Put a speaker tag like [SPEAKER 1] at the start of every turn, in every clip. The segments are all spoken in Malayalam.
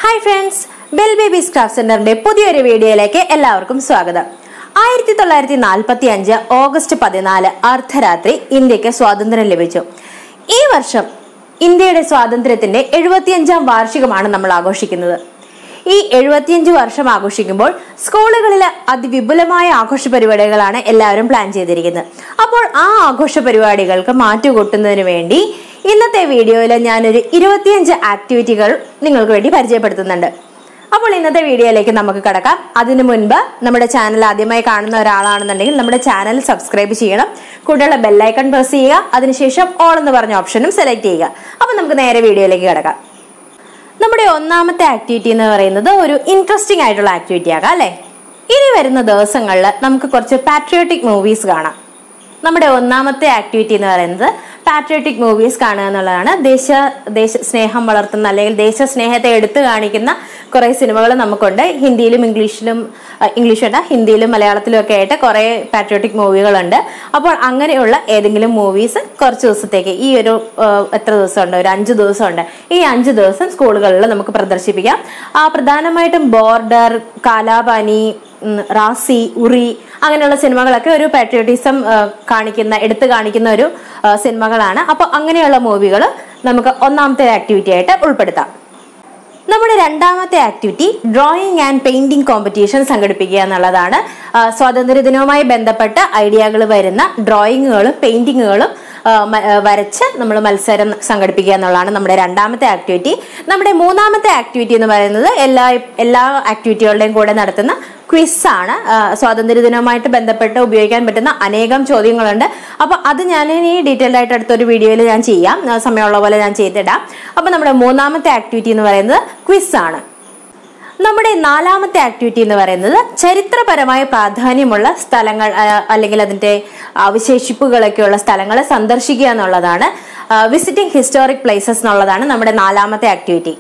[SPEAKER 1] hi friends bell babies craft സെന്ററിന്റെ പുതിയൊരു വീഡിയോയിലേക്ക് എല്ലാവർക്കും സ്വാഗതം ആയിരത്തി തൊള്ളായിരത്തി നാൽപ്പത്തി അഞ്ച് ഓഗസ്റ്റ് പതിനാല് അർദ്ധരാത്രി ഇന്ത്യക്ക് സ്വാതന്ത്ര്യം ലഭിച്ചു ഈ വർഷം ഇന്ത്യയുടെ സ്വാതന്ത്ര്യത്തിന്റെ എഴുപത്തിയഞ്ചാം വാർഷികമാണ് നമ്മൾ ആഘോഷിക്കുന്നത് ഈ എഴുപത്തിയഞ്ച് വർഷം ആഘോഷിക്കുമ്പോൾ സ്കൂളുകളിൽ അതിവിപുലമായ ആഘോഷ പരിപാടികളാണ് എല്ലാവരും പ്ലാൻ ചെയ്തിരിക്കുന്നത് അപ്പോൾ ആ ആഘോഷ പരിപാടികൾക്ക് മാറ്റുകൂട്ടുന്നതിന് വേണ്ടി ഇന്നത്തെ വീഡിയോയിൽ ഞാനൊരു ഇരുപത്തിയഞ്ച് ആക്ടിവിറ്റികൾ നിങ്ങൾക്ക് വേണ്ടി പരിചയപ്പെടുത്തുന്നുണ്ട് അപ്പോൾ ഇന്നത്തെ വീഡിയോയിലേക്ക് നമുക്ക് കടക്കാം അതിനു മുൻപ് നമ്മുടെ ചാനൽ ആദ്യമായി കാണുന്ന ഒരാളാണെന്നുണ്ടെങ്കിൽ നമ്മുടെ ചാനൽ സബ്സ്ക്രൈബ് ചെയ്യണം കൂടെയുള്ള ബെല്ലൈക്കൺ പ്രസ് ചെയ്യുക അതിനുശേഷം ഓൾ എന്ന് പറഞ്ഞ ഓപ്ഷനും സെലക്ട് ചെയ്യുക അപ്പോൾ നമുക്ക് നേരെ വീഡിയോയിലേക്ക് കിടക്കാം നമ്മുടെ ഒന്നാമത്തെ ആക്ടിവിറ്റി എന്ന് പറയുന്നത് ഒരു ഇൻട്രസ്റ്റിംഗ് ആയിട്ടുള്ള ആക്ടിവിറ്റി ആകാം അല്ലെ ഇനി വരുന്ന ദിവസങ്ങളിൽ നമുക്ക് കുറച്ച് പാട്രിയോട്ടിക് മൂവീസ് കാണാം നമ്മുടെ ഒന്നാമത്തെ ആക്ടിവിറ്റി എന്ന് പറയുന്നത് പാട്രിയോട്ടിക് മൂവീസ് കാണുക എന്നുള്ളതാണ് ദേശ ദേശ സ്നേഹം വളർത്തുന്ന അല്ലെങ്കിൽ ദേശസ്നേഹത്തെ എടുത്തു കാണിക്കുന്ന കുറേ സിനിമകൾ നമുക്കുണ്ട് ഹിന്ദിയിലും ഇംഗ്ലീഷിലും ഇംഗ്ലീഷ് അല്ല ഹിന്ദിയിലും മലയാളത്തിലും ഒക്കെ ആയിട്ട് കുറേ പാട്രിയോട്ടിക് മൂവികളുണ്ട് അപ്പോൾ അങ്ങനെയുള്ള ഏതെങ്കിലും മൂവീസ് കുറച്ച് ദിവസത്തേക്ക് ഈ ഒരു ആ, എത്ര ദിവസമുണ്ട് ഒരു അഞ്ച് ദിവസമുണ്ട് ഈ അഞ്ച് ദിവസം സ്കൂളുകളിൽ നമുക്ക് പ്രദർശിപ്പിക്കാം ആ പ്രധാനമായിട്ടും ബോർഡർ കാലാപാനി ഉം, റാസി ഉറി അങ്ങനെയുള്ള സിനിമകളൊക്കെ ഒരു പാട്രിയോട്ടിസം കാണിക്കുന്ന എടുത്തു കാണിക്കുന്ന ഒരു ആ, സിനിമകളാണ് അപ്പോൾ അങ്ങനെയുള്ള മൂവികൾ നമുക്ക് ഒന്നാമത്തെ ആക്ടിവിറ്റി ആയിട്ട് ഉൾപ്പെടുത്താം നമ്മുടെ രണ്ടാമത്തെ activity drawing and painting competition സംഘടിപ്പിക്കുക എന്നുള്ളതാണ് ആ, സ്വാതന്ത്ര്യദിനവുമായി ബന്ധപ്പെട്ട ഐഡിയകൾ വരുന്ന ഡ്രോയിങ്ങുകളും പെയിന്റിങ്ങുകളും ആ, മ- ആ, വരച്ച് നമ്മൾ മത്സരം സംഘടിപ്പിക്കുക എന്നുള്ളതാണ് നമ്മുടെ രണ്ടാമത്തെ ആക്ടിവിറ്റി നമ്മുടെ മൂന്നാമത്തെ ആക്ടിവിറ്റി എന്ന് പറയുന്നത് എല്ലാ എല്ലാ ആക്ടിവിറ്റികളുടെയും കൂടെ നടത്തുന്ന ക്വിസ് ആണ് ആ, സ്വാതന്ത്ര്യദിനവുമായിട്ട് ബന്ധപ്പെട്ട് ഉപയോഗിക്കാൻ പറ്റുന്ന അനേകം ചോദ്യങ്ങളുണ്ട് അപ്പൊ അത് ഞാൻ ഇനി ഡീറ്റെയിൽഡ് ആയിട്ട് അടുത്തൊരു വീഡിയോയിൽ ഞാൻ ചെയ്യാം ആ, സമയമുള്ള പോലെ ഞാൻ ചെയ്തിടാം അപ്പൊ നമ്മുടെ മൂന്നാമത്തെ ആക്ടിവിറ്റി എന്ന് പറയുന്നത് ക്വിസ് ആണ് നമ്മുടെ നാലാമത്തെ ആക്ടിവിറ്റി എന്ന് പറയുന്നത് ചരിത്രപരമായ പ്രാധാന്യമുള്ള സ്ഥലങ്ങൾ ആ, അല്ലെങ്കിൽ അതിന്റെ അവശേഷിപ്പുകളൊക്കെയുള്ള സ്ഥലങ്ങൾ സന്ദർശിക്കുക എന്നുള്ളതാണ് വിസിറ്റിംഗ് ഹിസ്റ്റോറിക് പ്ലേസസ് എന്നുള്ളതാണ് നമ്മുടെ നാലാമത്തെ activity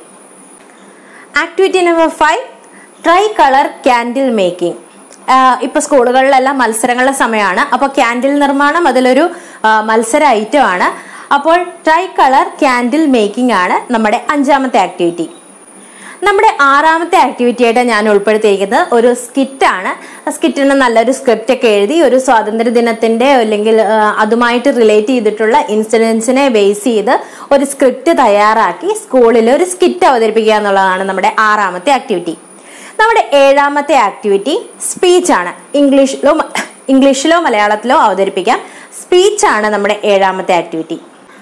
[SPEAKER 1] activity number five try colour candle making ഇപ്പൊ സ്കൂളുകളിലെല്ലാം മത്സരങ്ങളുടെ സമയമാണ് അപ്പോൾ ക്യാൻഡിൽ നിർമ്മാണം അതിലൊരു ആ, മത്സര ഐറ്റം ആണ് അപ്പോൾ ട്രൈ കളർ ക്യാൻഡിൽ മേക്കിംഗ് ആണ് നമ്മുടെ അഞ്ചാമത്തെ ആക്ടിവിറ്റി നമ്മുടെ ആറാമത്തെ ആക്ടിവിറ്റി ആയിട്ട് ഞാൻ ഉൾപ്പെടുത്തിയിരിക്കുന്നത് ഒരു സ്കിറ്റാണ് സ്കിറ്റിന് നല്ലൊരു സ്ക്രിപ്റ്റ് ഒക്കെ എഴുതി ഒരു സ്വാതന്ത്ര്യ ദിനത്തിന്റെ അല്ലെങ്കിൽ ആ, അതുമായിട്ട് റിലേറ്റ് ചെയ്തിട്ടുള്ള ഇൻസിഡൻസിനെ ബേസ് ചെയ്ത് ഒരു സ്ക്രിപ്റ്റ് തയ്യാറാക്കി സ്കൂളിൽ ഒരു സ്കിറ്റ് അവതരിപ്പിക്കുക എന്നുള്ളതാണ് നമ്മുടെ ആറാമത്തെ ആക്ടിവിറ്റി നമ്മുടെ ഏഴാമത്തെ ആക്ടിവിറ്റി സ്പീച്ച് ആണ് ഇംഗ്ലീഷിലോ മ- ഇംഗ്ലീഷിലോ മലയാളത്തിലോ അവതരിപ്പിക്കാം സ്പീച്ച് ആണ് നമ്മുടെ ഏഴാമത്തെ ആക്ടിവിറ്റി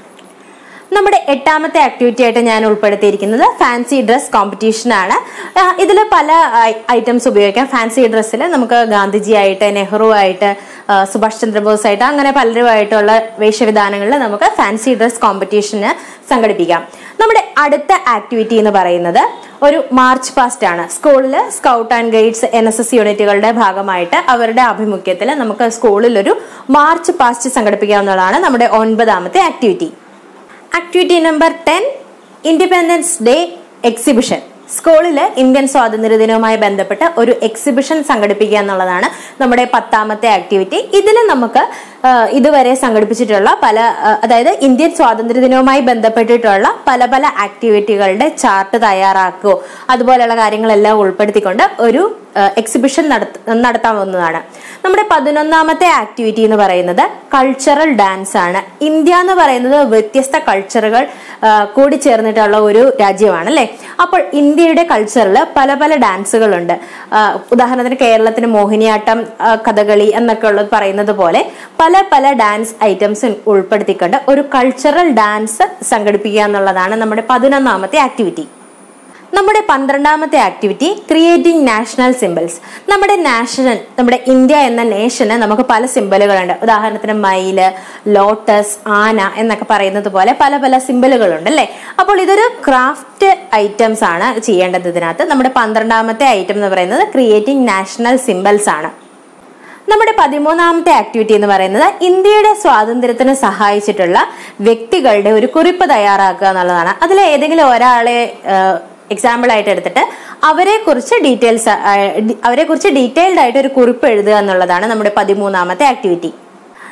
[SPEAKER 1] നമ്മുടെ എട്ടാമത്തെ ആക്ടിവിറ്റി ആയിട്ട് ഞാൻ ഉൾപ്പെടുത്തിയിരിക്കുന്നത് ഫാൻസി ഡ്രസ് കോമ്പറ്റീഷൻ ആണ് ഇതിൽ പല ഐറ്റംസ് ഉപയോഗിക്കാം ഫാൻസി ഡ്രസ്സിൽ നമുക്ക് ഗാന്ധിജി ആയിട്ട് നെഹ്റു ആയിട്ട് ആ, സുഭാഷ് ചന്ദ്രബോസ് ആയിട്ട് അങ്ങനെ പലരുമായിട്ടുള്ള വേഷവിധാനങ്ങളിൽ നമുക്ക് ഫാൻസി ഡ്രസ് കോമ്പറ്റീഷന് സംഘടിപ്പിക്കാം നമ്മുടെ അടുത്ത ആക്ടിവിറ്റി എന്ന് പറയുന്നത് ഒരു മാർച്ച് പാസ്റ്റ് ആണ് സ്കൂളിൽ scout and guides N S S യൂണിറ്റുകളുടെ ഭാഗമായിട്ട് അവരുടെ ആഭിമുഖ്യത്തിൽ നമുക്ക് സ്കൂളിൽ ഒരു മാർച്ച് പാസ്റ്റ് സംഘടിപ്പിക്കാവുന്നതാണ് നമ്മുടെ ഒൻപതാമത്തെ activity activity number ten independence day exhibition സ്കൂളിൽ ഇന്ത്യൻ സ്വാതന്ത്ര്യ ദിനവുമായി ബന്ധപ്പെട്ട് ഒരു എക്സിബിഷൻ സംഘടിപ്പിക്കുക എന്നുള്ളതാണ് നമ്മുടെ പത്താമത്തെ ആക്ടിവിറ്റി ഇതിൽ നമുക്ക് ആ, ഇതുവരെ സംഘടിപ്പിച്ചിട്ടുള്ള പല ആ, അതായത് ഇന്ത്യൻ സ്വാതന്ത്ര്യ ദിനവുമായി ബന്ധപ്പെട്ടിട്ടുള്ള പല പല ആക്ടിവിറ്റികളുടെ ചാർട്ട് തയ്യാറാക്കുകയോ അതുപോലെയുള്ള കാര്യങ്ങളെല്ലാം ഉൾപ്പെടുത്തിക്കൊണ്ട് ഒരു എക്സിബിഷൻ നടത്ത നടത്താവുന്നതാണ് നമ്മുടെ പതിനൊന്നാമത്തെ ആക്ടിവിറ്റി എന്ന് പറയുന്നത് കൾച്ചറൽ ഡാൻസ് ആണ് ഇന്ത്യ എന്ന് പറയുന്നത് വ്യത്യസ്ത കൾച്ചറുകൾ കൂടി ചേർന്നിട്ടുള്ള ഒരു രാജ്യമാണ് അല്ലേ അപ്പോൾ ഇന്ത്യയുടെ കൾച്ചറിൽ പല പല ഡാൻസുകളുണ്ട് ആ, ഉദാഹരണത്തിന് കേരളത്തിന് മോഹിനിയാട്ടം ആ, കഥകളി എന്നൊക്കെ ഉള്ളത് പറയുന്നത് പോലെ പല പല ഡാൻസ് ഐറ്റംസ് ഉൾപ്പെടുത്തിക്കൊണ്ട് ഒരു കൾച്ചറൽ ഡാൻസ് സംഘടിപ്പിക്കുക എന്നുള്ളതാണ് നമ്മുടെ പതിനൊന്നാമത്തെ ആക്ടിവിറ്റി നമ്മുടെ പന്ത്രണ്ടാമത്തെ ആക്ടിവിറ്റി ക്രിയേറ്റിംഗ് നാഷണൽ സിമ്പിൾസ് നമ്മുടെ നാഷണൽ നമ്മുടെ ഇന്ത്യ എന്ന നേഷന് നമുക്ക് പല സിമ്പലുകളുണ്ട് ഉദാഹരണത്തിന് മയില് ലോട്ടസ് ആന എന്നൊക്കെ പറയുന്നത് പോലെ പല പല സിമ്പലുകളുണ്ട് അല്ലേ അപ്പോൾ ഇതൊരു ക്രാഫ്റ്റ് ഐറ്റംസ് ആണ് ചെയ്യേണ്ടത് ഇതിനകത്ത് നമ്മുടെ പന്ത്രണ്ടാമത്തെ ഐറ്റം എന്ന് പറയുന്നത് ക്രിയേറ്റിംഗ് നാഷണൽ സിമ്പിൾസ് ആണ് നമ്മുടെ പതിമൂന്നാമത്തെ ആക്ടിവിറ്റി എന്ന് പറയുന്നത് ഇന്ത്യയുടെ സ്വാതന്ത്ര്യത്തിന് സഹായിച്ചിട്ടുള്ള വ്യക്തികളുടെ ഒരു കുറിപ്പ് തയ്യാറാക്കുക എന്നുള്ളതാണ് അതിൽ ഏതെങ്കിലും ഒരാളെ എക്സാമ്പിൾ ആയിട്ട് എടുത്തിട്ട് അവരെ കുറിച്ച് ഡീറ്റെയിൽസ് അവരെ കുറിച്ച് ഡീറ്റെയിൽഡ് ആയിട്ട് ഒരു കുറിപ്പ് എഴുതുക എന്നുള്ളതാണ് നമ്മുടെ പതിമൂന്നാമത്തെ ആക്ടിവിറ്റി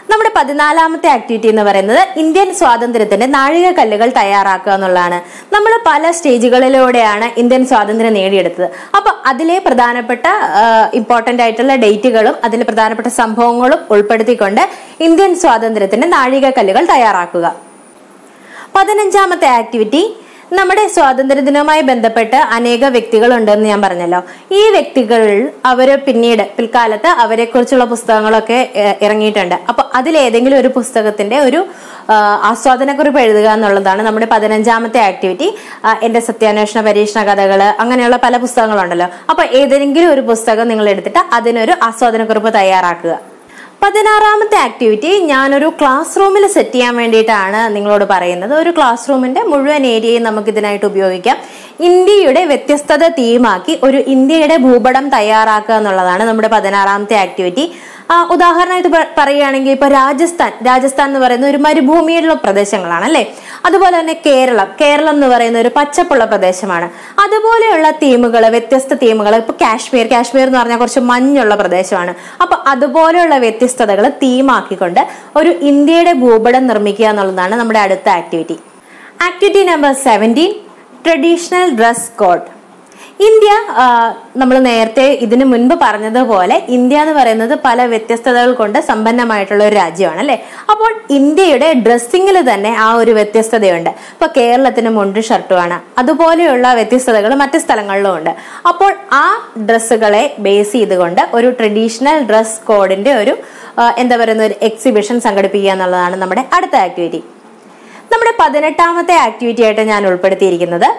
[SPEAKER 1] നമ്മുടെ പതിനാലാമത്തെ ആക്ടിവിറ്റി എന്ന് പറയുന്നത് ഇന്ത്യൻ സ്വാതന്ത്ര്യത്തിന്റെ നാഴികക്കല്ലുകൾ തയ്യാറാക്കുക എന്നുള്ളതാണ് നമ്മൾ പല സ്റ്റേജുകളിലൂടെയാണ് ഇന്ത്യൻ സ്വാതന്ത്ര്യം നേടിയെടുത്തത് അപ്പൊ അതിലെ പ്രധാനപ്പെട്ട ഇമ്പോർട്ടന്റ് ആയിട്ടുള്ള ഡേറ്റുകളും അതിലെ പ്രധാനപ്പെട്ട സംഭവങ്ങളും ഉൾപ്പെടുത്തിക്കൊണ്ട് ഇന്ത്യൻ സ്വാതന്ത്ര്യത്തിന്റെ നാഴികക്കല്ലുകൾ തയ്യാറാക്കുക പതിനഞ്ചാമത്തെ ആക്ടിവിറ്റി നമ്മുടെ സ്വാതന്ത്ര്യ ദിനവുമായി ബന്ധപ്പെട്ട് അനേക വ്യക്തികളുണ്ടെന്ന് ഞാൻ പറഞ്ഞല്ലോ ഈ വ്യക്തികൾ അവര് പിന്നീട് പിൽക്കാലത്ത് അവരെ കുറിച്ചുള്ള പുസ്തകങ്ങളൊക്കെ ഏഹ്, ഇറങ്ങിയിട്ടുണ്ട് അപ്പൊ അതിലേതെങ്കിലും ഒരു പുസ്തകത്തിന്റെ ഒരു ആഹ്, ആസ്വാദനക്കുറിപ്പ് എഴുതുക എന്നുള്ളതാണ് നമ്മുടെ പതിനഞ്ചാമത്തെ ആക്ടിവിറ്റി ആഹ്, എന്റെ സത്യാന്വേഷണ പരീക്ഷണ കഥകള് അങ്ങനെയുള്ള പല പുസ്തകങ്ങളുണ്ടല്ലോ അപ്പൊ ഏതെങ്കിലും ഒരു പുസ്തകം നിങ്ങൾ എടുത്തിട്ട് അതിനൊരു ആസ്വാദനക്കുറിപ്പ് തയ്യാറാക്കുക പതിനാറാമത്തെ ആക്ടിവിറ്റി ഞാനൊരു ക്ലാസ് റൂമിൽ സെറ്റ് ചെയ്യാൻ വേണ്ടിയിട്ടാണ് നിങ്ങളോട് പറയുന്നത് ഒരു ക്ലാസ് റൂമിന്റെ മുഴുവൻ ഏരിയയും നമുക്ക് ഇതിനായിട്ട് ഉപയോഗിക്കാം ഇന്ത്യയുടെ വ്യത്യസ്തത തീമാക്കി ഒരു ഇന്ത്യയുടെ ഭൂപടം തയ്യാറാക്കുക എന്നുള്ളതാണ് നമ്മുടെ പതിനാറാമത്തെ ആക്ടിവിറ്റി ആ, ഉദാഹരണമായിട്ട് പ- പറയുകയാണെങ്കിൽ ഇപ്പൊ രാജസ്ഥാൻ രാജസ്ഥാൻ എന്ന് പറയുന്ന ഒരു മരുഭൂമിയുള്ള പ്രദേശങ്ങളാണ് അല്ലെ അതുപോലെ തന്നെ കേരളം കേരളം എന്ന് പറയുന്ന ഒരു പച്ചപ്പുള്ള പ്രദേശമാണ് അതുപോലെയുള്ള തീമുകൾ വ്യത്യസ്ത തീമുകൾ ഇപ്പൊ കാശ്മീർ കാശ്മീർ എന്ന് പറഞ്ഞാൽ കുറച്ച് മഞ്ഞുള്ള പ്രദേശമാണ് അപ്പൊ അതുപോലെയുള്ള വ്യത്യസ്തതകൾ തീമാക്കിക്കൊണ്ട് ഒരു ഇന്ത്യയുടെ ഭൂപടം നിർമ്മിക്കുക എന്നുള്ളതാണ് നമ്മുടെ അടുത്ത activity activity number seventeen traditional dress code India നമ്മൾ നേരത്തെ ഇതിനു മുൻപ് പറഞ്ഞതുപോലെ ഇന്ത്യ എന്ന് പറയുന്നത് പല വ്യത്യസ്തതകൾ കൊണ്ട് സമ്പന്നമായിട്ടുള്ള ഒരു രാജ്യമാണ് അല്ലെ അപ്പോൾ ഇന്ത്യയുടെ ഡ്രസ്സിങ്ങിൽ തന്നെ ആ ഒരു വ്യത്യസ്തതയുണ്ട് ഇപ്പൊ കേരളത്തിന് മുണ്ട് ഷർട്ടുമാണ് അതുപോലെയുള്ള വ്യത്യസ്തതകൾ മറ്റു സ്ഥലങ്ങളിലും ഉണ്ട് അപ്പോൾ ആ ഡ്രസ്സുകളെ ബേസ് ചെയ്തുകൊണ്ട് ഒരു ട്രഡീഷണൽ ഡ്രസ് കോഡിന്റെ ഒരു ആ, എന്താ പറയുന്ന ഒരു എക്സിബിഷൻ സംഘടിപ്പിക്കുക എന്നുള്ളതാണ് നമ്മുടെ അടുത്ത ആക്ടിവിറ്റി നമ്മുടെ പതിനെട്ടാമത്തെ ആക്ടിവിറ്റി ആയിട്ട് ഞാൻ ഉൾപ്പെടുത്തിയിരിക്കുന്നത്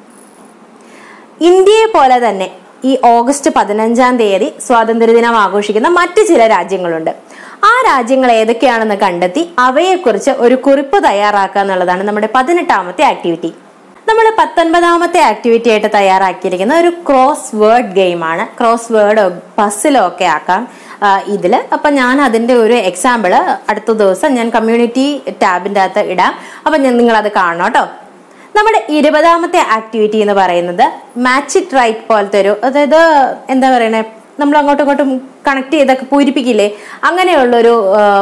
[SPEAKER 1] ഇന്ത്യയെ പോലെ തന്നെ ഈ ഓഗസ്റ്റ് പതിനഞ്ചാം തീയതി സ്വാതന്ത്ര്യദിനം ആഘോഷിക്കുന്ന മറ്റു ചില രാജ്യങ്ങളുണ്ട് ആ രാജ്യങ്ങൾ ഏതൊക്കെയാണെന്ന് കണ്ടെത്തി അവയെക്കുറിച്ച് ഒരു കുറിപ്പ് തയ്യാറാക്കുക എന്നുള്ളതാണ് നമ്മുടെ പതിനെട്ടാമത്തെ ആക്ടിവിറ്റി നമ്മൾ പത്തൊൻപതാമത്തെ ആക്ടിവിറ്റി ആയിട്ട് തയ്യാറാക്കിയിരിക്കുന്ന ഒരു ക്രോസ് വേർഡ് ഗെയിമാണ് ക്രോസ് വേർഡോ പസിലോ ഒക്കെ ആക്കാം ആ, ഇതില് അപ്പൊ ഞാൻ അതിന്റെ ഒരു എക്സാമ്പിൾ അടുത്ത ദിവസം ഞാൻ കമ്മ്യൂണിറ്റി ടാബിന്റെ അകത്ത് ഇടാം അപ്പൊ ഞാൻ നിങ്ങൾ അത് കാണണം കേട്ടോ നമ്മുടെ ഇരുപതാമത്തെ ആക്ടിവിറ്റി എന്ന് പറയുന്നത് മാച്ച് ഇറ്റ് റൈറ്റ് പോലത്തെ ഒരു അതായത് എന്താ പറയണേ നമ്മൾ അങ്ങോട്ടും ഇങ്ങോട്ടും കണക്ട് ചെയ്തൊക്കെ പൂരിപ്പിക്കില്ലേ അങ്ങനെയുള്ളൊരു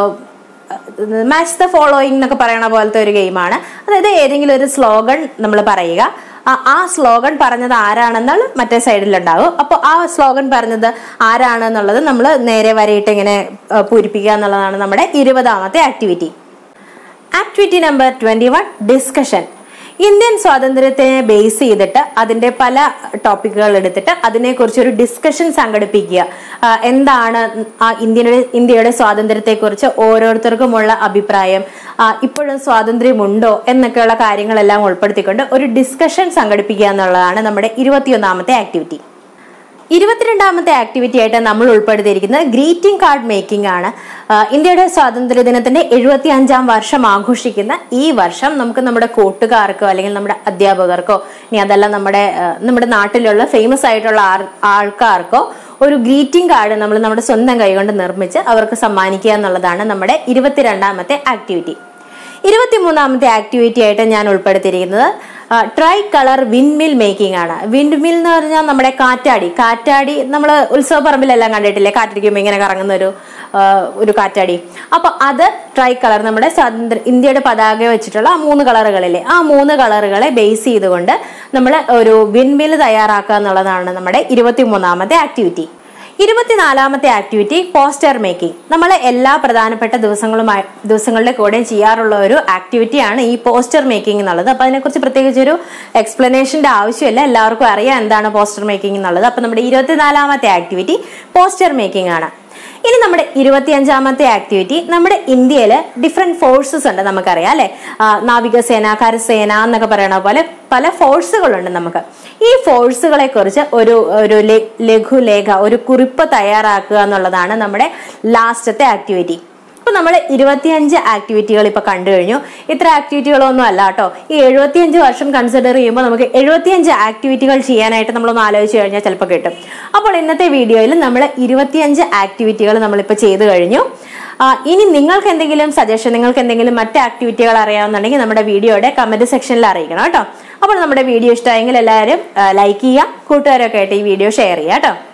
[SPEAKER 1] മാച്ച് ദ ഫോളോയിങ് എന്നൊക്കെ പറയണ പോലത്തെ ഒരു ഗെയിമാണ് അതായത് ഏതെങ്കിലും ഒരു സ്ലോഗൻ നമ്മൾ പറയുക ആ- ആ സ്ലോഗൻ പറഞ്ഞത് ആരാണെന്നുള്ള മറ്റേ സൈഡിലുണ്ടാവും അപ്പോൾ ആ സ്ലോഗൻ പറഞ്ഞത് ആരാണെന്നുള്ളത് നമ്മൾ നേരെ വരയിട്ട് ഇങ്ങനെ ആ, പൂരിപ്പിക്കുക എന്നുള്ളതാണ് നമ്മുടെ ഇരുപതാമത്തെ activity activity number twenty one discussion Indian സ്വാതന്ത്ര്യത്തിനെ ബേസ് ചെയ്തിട്ട് അതിന്റെ പല ടോപ്പിക്കുകൾ എടുത്തിട്ട് അതിനെക്കുറിച്ച് ഒരു ഡിസ്കഷൻ സംഘടിപ്പിക്കുക ആ, എന്താണ് ആ ഇന്ത്യയുടെ ഇന്ത്യയുടെ സ്വാതന്ത്ര്യത്തെക്കുറിച്ച് ഓരോരുത്തർക്കുമുള്ള അഭിപ്രായം ആ, ഇപ്പോഴും സ്വാതന്ത്ര്യമുണ്ടോ എന്നൊക്കെയുള്ള കാര്യങ്ങളെല്ലാം ഉൾപ്പെടുത്തിക്കൊണ്ട് ഒരു ഡിസ്കഷൻ സംഘടിപ്പിക്കുക എന്നുള്ളതാണ് നമ്മുടെ ഇരുപത്തിയൊന്നാമത്തെ ആക്ടിവിറ്റി ഇരുപത്തിരണ്ടാമത്തെ ആക്ടിവിറ്റി ആയിട്ട് നമ്മൾ ഉൾപ്പെടുത്തിയിരിക്കുന്നത് ഗ്രീറ്റിംഗ് കാർഡ് മേക്കിംഗ് ആണ് ആ, ഇന്ത്യയുടെ സ്വാതന്ത്ര്യ ദിനത്തിന്റെ എഴുപത്തി അഞ്ചാം വർഷം ആഘോഷിക്കുന്ന ഈ വർഷം നമുക്ക് നമ്മുടെ കൂട്ടുകാർക്കോ അല്ലെങ്കിൽ നമ്മുടെ അധ്യാപകർക്കോ ഇനി അതല്ല നമ്മുടെ ആ, നമ്മുടെ നാട്ടിലുള്ള ഫേമസ് ആയിട്ടുള്ള ആർ- ആൾക്കാർക്കോ ഒരു ഗ്രീറ്റിംഗ് കാർഡ് നമ്മൾ നമ്മുടെ സ്വന്തം കൈകൊണ്ട് നിർമ്മിച്ച് അവർക്ക് സമ്മാനിക്കുക എന്നുള്ളതാണ് നമ്മുടെ ഇരുപത്തിരണ്ടാമത്തെ ആക്ടിവിറ്റി ഇരുപത്തിമൂന്നാമത്തെ ആക്ടിവിറ്റി ആയിട്ട് ഞാൻ ഉൾപ്പെടുത്തിയിരിക്കുന്നത് ട്രൈ കളർ വിൻമിൽ മേക്കിംഗ് ആണ് വിൻമിൽ എന്ന് പറഞ്ഞാൽ നമ്മുടെ കാറ്റാടി കാറ്റാടി നമ്മൾ ഉത്സവ പറമ്പിലെല്ലാം കണ്ടിട്ടില്ലേ കാറ്റടിക്കുമ്പോൾ ഇങ്ങനെ കറങ്ങുന്ന ഒരു ആ, ഒരു കാറ്റാടി അപ്പൊ അത് ട്രൈ കളർ നമ്മുടെ സ്വാതന്ത്ര്യ ഇന്ത്യയുടെ പതാക വെച്ചിട്ടുള്ള ആ മൂന്ന് കളറുകളില്ലേ ആ മൂന്ന് കളറുകളെ ബേസ് ചെയ്തുകൊണ്ട് നമ്മൾ ഒരു വിൻമിൽ തയ്യാറാക്കുക എന്നുള്ളതാണ് നമ്മുടെ ഇരുപത്തിമൂന്നാമത്തെ ആക്ടിവിറ്റി ഇരുപത്തിനാലാമത്തെ ആക്ടിവിറ്റി പോസ്റ്റർ മേക്കിംഗ് നമ്മൾ എല്ലാ പ്രധാനപ്പെട്ട ദിവസങ്ങളുമായി ദിവസങ്ങളുടെ കൂടെ ചെയ്യാറുള്ള ഒരു ആക്ടിവിറ്റിയാണ് ഈ പോസ്റ്റർ മേക്കിംഗ് എന്നുള്ളത് അപ്പൊ അതിനെക്കുറിച്ച് പ്രത്യേകിച്ച് ഒരു എക്സ്പ്ലനേഷന്റെ ആവശ്യമില്ല എല്ലാവർക്കും അറിയാം എന്താണ് പോസ്റ്റർ മേക്കിംഗ് എന്നുള്ളത് അപ്പൊ നമ്മുടെ ഇരുപത്തിനാലാമത്തെ ആക്ടിവിറ്റി പോസ്റ്റർ മേക്കിംഗ് ആണ് ഇനി നമ്മുടെ ഇരുപത്തിയഞ്ചാമത്തെ ആക്ടിവിറ്റി നമ്മുടെ ഇന്ത്യയിൽ ഡിഫറെന്റ് ഫോഴ്സസ് ഉണ്ട് നമുക്കറിയാം അല്ലെ നാവികസേന കരസേന എന്നൊക്കെ പറയണ പോലെ പല ഫോഴ്സുകളുണ്ട് നമുക്ക് ഈ ഫോഴ്സുകളെ കുറിച്ച് ഒരു ഒരു ലെ- ലഘുലേഖ ഒരു കുറിപ്പ് തയ്യാറാക്കുക എന്നുള്ളതാണ് നമ്മുടെ ലാസ്റ്റത്തെ ആക്ടിവിറ്റി ഇപ്പൊ നമ്മൾ ഇരുപത്തിയഞ്ച് ആക്ടിവിറ്റികൾ ഇപ്പൊ കണ്ടു കഴിഞ്ഞു ഇത്ര ആക്ടിവിറ്റികളൊന്നും അല്ല കേട്ടോ ഈ എഴുപത്തിയഞ്ച് വർഷം കൺസിഡർ ചെയ്യുമ്പോൾ നമുക്ക് എഴുപത്തിയഞ്ച് ആക്ടിവിറ്റികൾ ചെയ്യാനായിട്ട് നമ്മളൊന്ന് ആലോചിച്ച് കഴിഞ്ഞാൽ ചിലപ്പോൾ കിട്ടും അപ്പോൾ ഇന്നത്തെ വീഡിയോയിൽ നമ്മൾ ഇരുപത്തിയഞ്ച് ആക്ടിവിറ്റികൾ നമ്മളിപ്പോൾ ചെയ്തു കഴിഞ്ഞു ആ, ഇനി നിങ്ങൾക്ക് എന്തെങ്കിലും സജഷൻ നിങ്ങൾക്ക് എന്തെങ്കിലും മറ്റ് ആക്ടിവിറ്റികൾ അറിയാവുന്നുണ്ടെങ്കിൽ നമ്മുടെ വീഡിയോയുടെ കമന്റ് സെക്ഷനിൽ അറിയിക്കണം കേട്ടോ അപ്പോൾ നമ്മുടെ വീഡിയോ ഇഷ്ടമായെങ്കിൽ എല്ലാവരും ലൈക്ക് ചെയ്യുക കൂട്ടുകാരൊക്കെ ആയിട്ട് ഈ വീഡിയോ ഷെയർ ചെയ്യുക കേട്ടോ